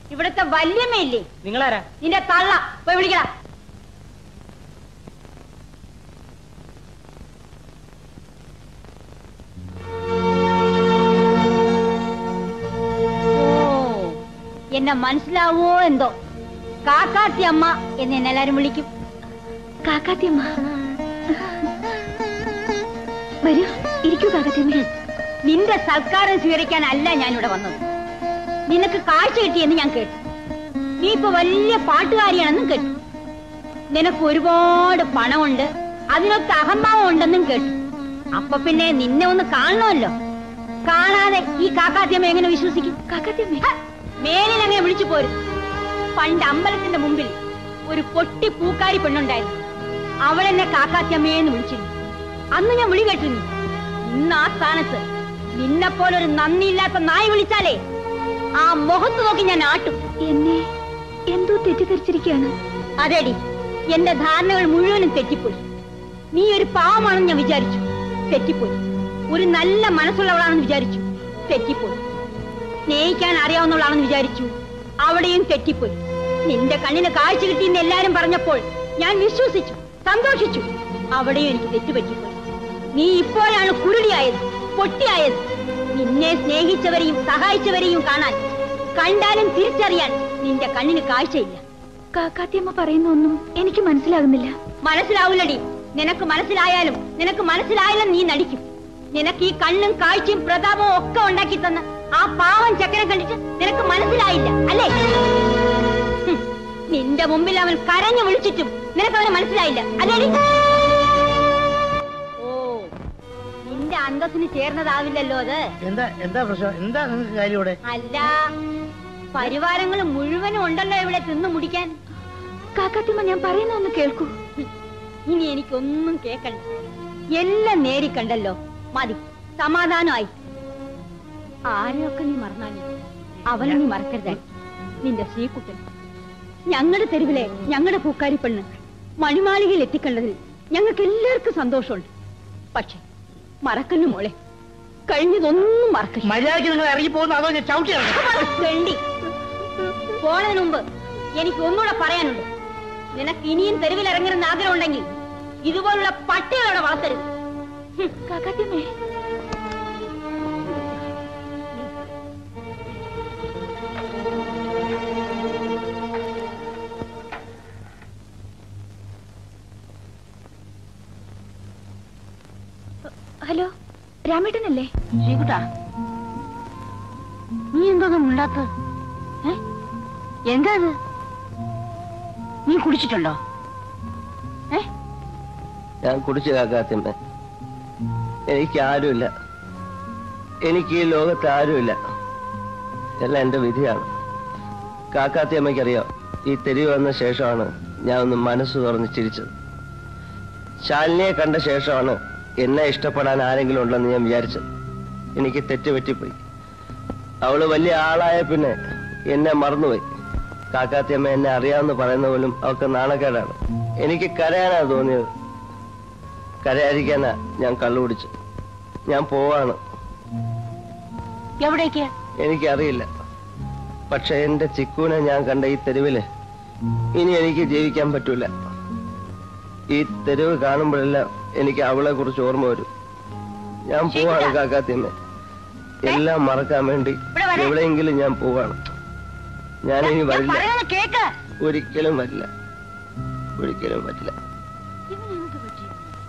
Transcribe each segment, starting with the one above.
ഇവിടുത്തെ വല്യമ്മയില്ലേ നിങ്ങളാരാ നിന്റെ തള്ള പോയി വിളിക്കടാ ഓ എന്നെ മനസ്സിലാവോ എന്തോ കാക്കാത്തി അമ്മ എന്ന് എന്നെ എല്ലാരും വിളിക്കും കാക്കാത്തിയമ്മ വരൂ ഇരിക്കൂ കാക്കാത്തിയമ്മ നിന്റെ സൽക്കാരം സ്വീകരിക്കാനല്ല ഞാനിവിടെ വന്നത് നിനക്ക് കാഴ്ച കിട്ടിയെന്ന് ഞാൻ കേട്ടു നീ ഇപ്പൊ വലിയ പാട്ടുകാരിയാണെന്നും കേട്ടു നിനക്ക് ഒരുപാട് പണമുണ്ട് അതിനൊക്കെ അഹംഭാവം ഉണ്ടെന്നും കേട്ടു അപ്പൊ പിന്നെ നിന്നെ ഒന്ന് കാണണമല്ലോ കാണാതെ ഈ കാക്കാത്തിയമ്മ എങ്ങനെ വിശ്വസിക്കും കാക്കാത്തിയമ്മ ഹ, മേലിൽ അങ്ങനെ വിളിച്ചു പോരും പണ്ട് അമ്പലത്തിന്റെ മുമ്പിൽ ഒരു പൊട്ടി പൂക്കാരി പെണ്ണുണ്ടായിരുന്നു അവളെന്നെ കാക്കാത്തിയമ്മയെന്ന് വിളിച്ചിരുന്നു അന്ന് ഞാൻ വിളി കേട്ടിരുന്നു ഇന്ന് ആ സ്ഥാനത്ത് നിന്നെ പോലൊരു നന്ദിയില്ലാത്ത നായി വിളിച്ചാലേ ആ മുഖത്ത് നോക്കി ഞാൻ ആട്ടും എന്നെ എന്തോ തെറ്റിദ്ധരിച്ചിരിക്കുകയാണ് അതെടി എന്റെ ധാരണകൾ മുഴുവനും തെറ്റിപ്പോയി നീ ഒരു പാവമാണെന്ന് ഞാൻ വിചാരിച്ചു തെറ്റിപ്പോയി ഒരു നല്ല മനസ്സുള്ളവളാണെന്ന് വിചാരിച്ചു തെറ്റിപ്പോയി സ്നേഹിക്കാൻ അറിയാവുന്നവളാണെന്ന് വിചാരിച്ചു അവിടെയും തെറ്റിപ്പോയി നിന്റെ കണ്ണിന് കാഴ്ച കിട്ടിയെന്ന് എല്ലാരും പറഞ്ഞപ്പോൾ ഞാൻ വിശ്വസിച്ചു സന്തോഷിച്ചു അവിടെയും എനിക്ക് തെറ്റുപറ്റിപ്പോയി നീ ഇപ്പോഴാണ് കുരുടിയായത് പൊട്ടിയായത് നിന്നെ സ്നേഹിച്ചവരെയും സഹായിച്ചവരെയും കാണാൻ കണ്ടാലും തിരിച്ചറിയാൻ നിന്റെ കണ്ണിന് കാഴ്ചയില്ല കാക്കാത്തിയമ്മ പറയുന്ന ഒന്നും എനിക്ക് മനസ്സിലാകുന്നില്ല മനസ്സിലാവില്ലടി നിനക്ക് മനസ്സിലായാലും നിനക്ക് മനസ്സിലായാലും നീ നടിക്കും നിനക്ക് ഈ കണ്ണും കാഴ്ചയും പ്രതാപവും ഒക്കെ ഉണ്ടാക്കി തന്ന ആ പാവം ചക്കനെ കണ്ടിട്ട് നിനക്ക് മനസ്സിലായില്ല അല്ലേ ഹും, നിന്റെ മുമ്പിൽ അവൻ കരഞ്ഞു വിളിച്ചിട്ടും നിനക്ക് അവന് മനസ്സിലായില്ല അല്ലേടി ഓ നിന്റെ അന്തസ്സിന് ചേർന്നതാവില്ലല്ലോ അത് എന്താ എന്താ പ്രശ്നം എന്താ നിങ്ങൾക്ക് കാര്യം ഇവിടെ അല്ല പരിവാരങ്ങൾ മുഴുവനും ഉണ്ടല്ലോ ഇവിടെ തിന്നു മുടിക്കാൻ കാക്കാത്തിയമ്മ ഞാൻ പറയുന്ന ഒന്ന് കേൾക്കൂ ഇനി എനിക്കൊന്നും കേക്കണ്ട എല്ലാം നേരിക്കണ്ടല്ലോ മതി സമാധാനമായി ആരെയൊക്കെ നീ മറന്നാലും അവനെ നീ മറക്കരുത് നിന്റെ ശ്രീകുട്ടൻ ഞങ്ങളുടെ തെരുവിലെ ഞങ്ങളുടെ പൂക്കാരി പെണ്ണ് മണിമാളികയിൽ എത്തിക്കണ്ടതിൽ ഞങ്ങൾക്ക് എല്ലാവർക്കും സന്തോഷമുണ്ട് പക്ഷെ മറക്കല്ലു മോളെ കഴിഞ്ഞതൊന്നും മറക്കില്ല മര്യാദയ്ക്ക് നിങ്ങൾ ഇറങ്ങി പോകുന്ന അതോ ഞാൻ ചവിട്ടിയാണ് തെണ്ടി പോണതിന് മുമ്പ് എനിക്ക് ഒന്നുകൂടെ പറയാനുണ്ട് നിനക്ക് ഇനിയും തെരുവിൽ ഇറങ്ങണമെന്ന് ആഗ്രഹം ഉണ്ടെങ്കിൽ ഇതുപോലുള്ള പട്ടികളോടെ വളർത്തരുത് ഹും. കാക്കാത്തിയമ്മേ ഹലോ രാമേട്ടനല്ലേ ശ്രീകുട്ടാ നീ എന്തോന്നും മിണ്ടാത്ത എന്താ ഇത് നീ കുടിച്ചിട്ടുണ്ടോ ഏ ഞാൻ കുടിച്ചു കാക്കാത്തമ്മ എനിക്ക് ആരുമില്ല എനിക്ക് ഈ ലോകത്ത് ആരുമില്ല എല്ലാം എന്റെ വിധിയാണ് കാക്കാത്തി അമ്മയ്ക്കറിയാം ഈ തെരുവ് വന്ന ശേഷമാണ് ഞാൻ ഒന്ന് മനസ്സ് തുറന്ന് ചിരിച്ചത് ശാലിനിയെ കണ്ട ശേഷമാണ് എന്നെ ഇഷ്ടപ്പെടാൻ ആരെങ്കിലും ഉണ്ടെന്ന് ഞാൻ വിചാരിച്ചത് എനിക്ക് തെറ്റുപറ്റിപ്പോയി അവള് വലിയ ആളായ പിന്നെ എന്നെ മറന്നുപോയി കാക്കാത്തിയമ്മ എന്നെ അറിയാമെന്ന് പറയുന്ന പോലും അവൾക്ക് നാണക്കേടാണ് എനിക്ക് കരയാനാ തോന്നിയത് കരയാതിരിക്കാനാ ഞാൻ കള്ളു കുടിച്ചു ഞാൻ പോവാണ് എവിടേക്ക് എനിക്കറിയില്ല പക്ഷെ എന്റെ ചിക്കുവിനെ ഞാൻ കണ്ട ഈ തെരുവില് ഇനി എനിക്ക് ജീവിക്കാൻ പറ്റൂല ഈ തെരുവ് കാണുമ്പോഴെല്ലാം എനിക്ക് അവളെ കുറിച്ച് ഓർമ്മ വരും ഞാൻ പോവാണ് കാക്കാത്തിയമ്മ എല്ലാം മറക്കാൻ വേണ്ടി ഇവിടെ വരെ. എവിടെയെങ്കിലും ഞാൻ പോവാണ് ഞാനിനി ഞാൻ വരില്ല പറയുന്നത് കേക്ക് ഒരിക്കലും വരില്ല ഒരിക്കലും പറ്റില്ല ഇവനെന്ത് പറ്റി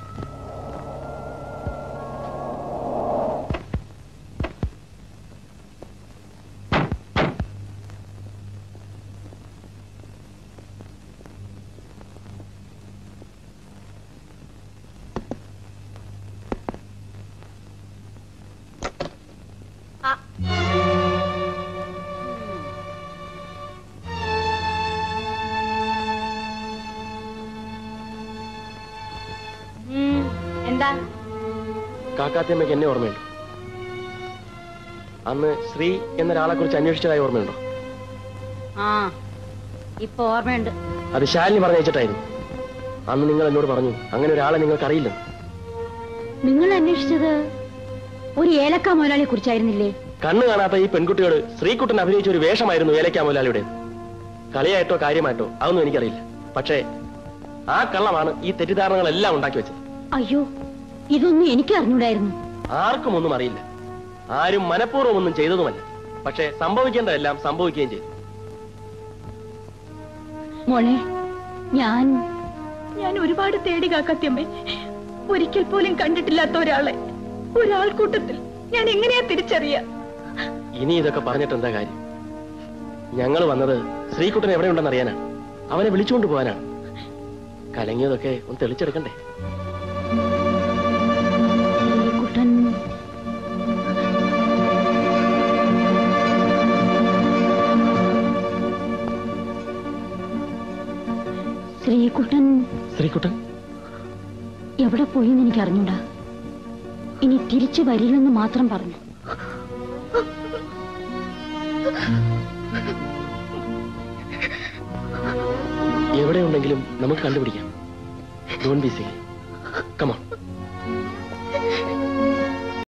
ആ. ഉം, എന്താ കാക്കാത്തിയമ്മയ്ക്ക് എന്നെ ഓർമ്മയുണ്ട് അന്ന് ശ്രീ എന്നൊരാളെ കുറിച്ച് അന്വേഷിച്ചതായി ഓർമ്മയുണ്ടോ ആ ഇപ്പൊ ഓർമ്മയുണ്ട് അത് ശാലിനി പറഞ്ഞയച്ചിട്ടായിരുന്നു അന്ന് നിങ്ങൾ എന്നോട് പറഞ്ഞു അങ്ങനെ ഒരാളെ നിങ്ങൾക്ക് അറിയില്ല നിങ്ങൾ അന്വേഷിച്ചത് ഒരു ഏലക്ക മുതലാളിയെ കുറിച്ചായിരുന്നില്ലേ കണ്ണു കാണാത്ത ഈ പെൺകുട്ടികൾ ശ്രീകുട്ടൻ അഭിനയിച്ച ഒരു വേഷമായിരുന്നു ഏലക്കാ മുതലാളിയുടെ കളിയായിട്ടോ കാര്യമായിട്ടോ അതൊന്നും എനിക്കറിയില്ല പക്ഷേ ആ കള്ളമാണ് ഈ തെറ്റിദ്ധാരണകളെല്ലാം ഉണ്ടാക്കി വെച്ചത് അയ്യോ ഇതൊന്നും എനിക്ക് അറിഞ്ഞൂടായിരുന്നു ആർക്കും ഒന്നും അറിയില്ല ആരും മനഃപൂർവ്വം ഒന്നും ചെയ്തതുമല്ല പക്ഷേ സംഭവിക്കേണ്ടതെല്ലാം സംഭവിക്കുകയും ചെയ്തു മോളെ ഞാൻ ഞാൻ ഒരുപാട് തേടി കാക്കാത്തിയമ്മേ ഒരിക്കൽ പോലും കണ്ടിട്ടില്ലാത്ത ഒരാളെ ഒരാൾക്കൂട്ടത്തിൽ ഞാൻ എങ്ങനെയാ തിരിച്ചറിയാ ഇനി ഇതൊക്കെ പറഞ്ഞിട്ട് എന്താ കാര്യം ഞങ്ങൾ വന്നത് ശ്രീകുട്ടൻ എവിടെയുണ്ടെന്ന് അറിയാനാണ് അവനെ വിളിച്ചുകൊണ്ട് പോകാനാണ് കലങ്ങിയതൊക്കെ ഒന്ന് തെളിച്ചെടുക്കണ്ടേ കുട്ടൻ ശ്രീകുട്ടൻ ശ്രീകുട്ടൻ എവിടെ പോയിന്ന് എനിക്ക് അറിഞ്ഞൂടാ ഇനി തിരിച്ചു വരില്ലെന്ന് മാത്രം പറഞ്ഞു എവിടെയുണ്ടെങ്കിലും നമുക്ക് കണ്ടുപിടിക്കാം ഡോൺ ബി സി കമാ